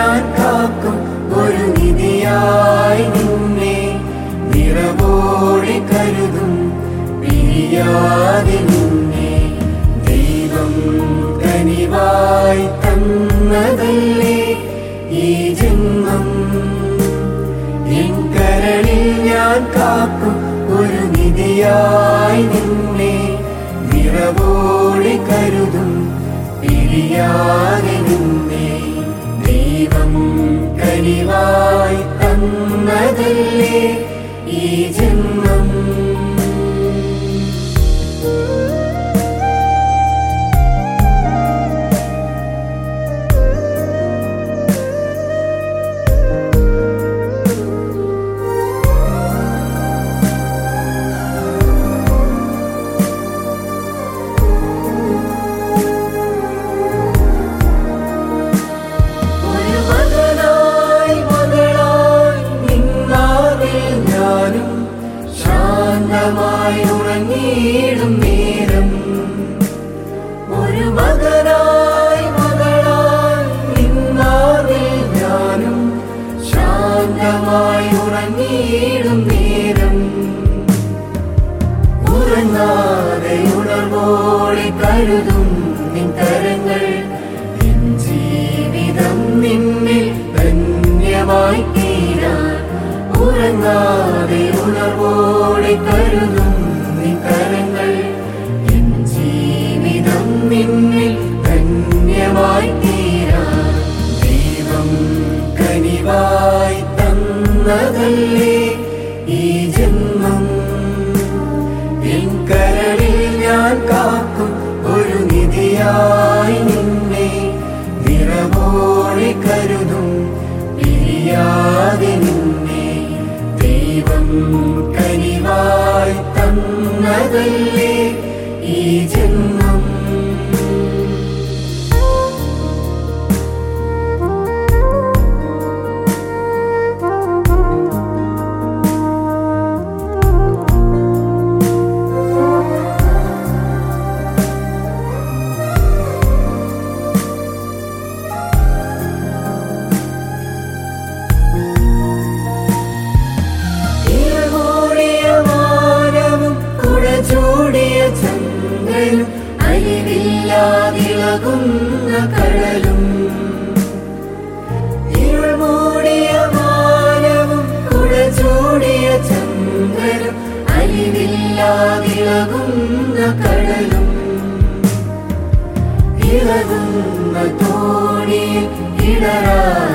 ഞാൻ കാക്കും ഒരു നിധിയായി നിന്നെ നിറവോടെ കരുതും പിരിയാതെ നിന്നെ ദൈവം കനിവായി തന്നതല്ലേ ഈ ജന്മം എൻ കരളിൽ ഞാൻ കാക്കും ഒരു നിധിയായി നിന്നെ നിറവോടെ കരുതും പിരിയാതെ നിന്നെ ദൈവം കനിവായി തന്നതല്ലേ ഈ ജന്മം ഒരു മകനായി മകളായി നിന്നാവിൽ ഞാനും ശാന്തമായി ഉറങ്ങിയിടും നേരം ഒരു മകനായി മകളായി നിന്നാവിൽ ഞാനും ശാന്തമായി ഉറങ്ങിയിടും നേരം ഉറങ്ങാതെ ഉണർവോടെ കരുതും നിൻ കരങ്ങൾ എൻ ജീവിതം നിന്നിൽ ധന്യമായി തീരാൻ ഉറങ്ങാതെ ഉണർവോടെ കരുതും നിൻ കരങ്ങൾ എൻ ജീവിതം നിന്നിൽ ധന്യമായി തീരാൻ ദൈവം കനിവായി തന്നതല്ലേ ഈ ജന്മം എൻ കരളിൽ ഞാൻ കാക്കും ഒരു നിധിയായി നിന്നെ നിറവോടെ കരുതും പിരിയാതെ നിന്നെ ദൈവം കനിവായി തന്നതല്ലേ ഈ ജന്മം ഇളകൂടിയ മാനവും കുടചൂടിയ ചന്ദ്രനും അലിവില്ലാതിളകുന്ന കടലും ഇരുൾമൂടിയ മാനവും കുടചൂടിയ ചന്ദ്രനും അലിവില്ലാതിളകുന്ന കടലും ഇളകുന്ന തോണിയിൽ ഇടറാ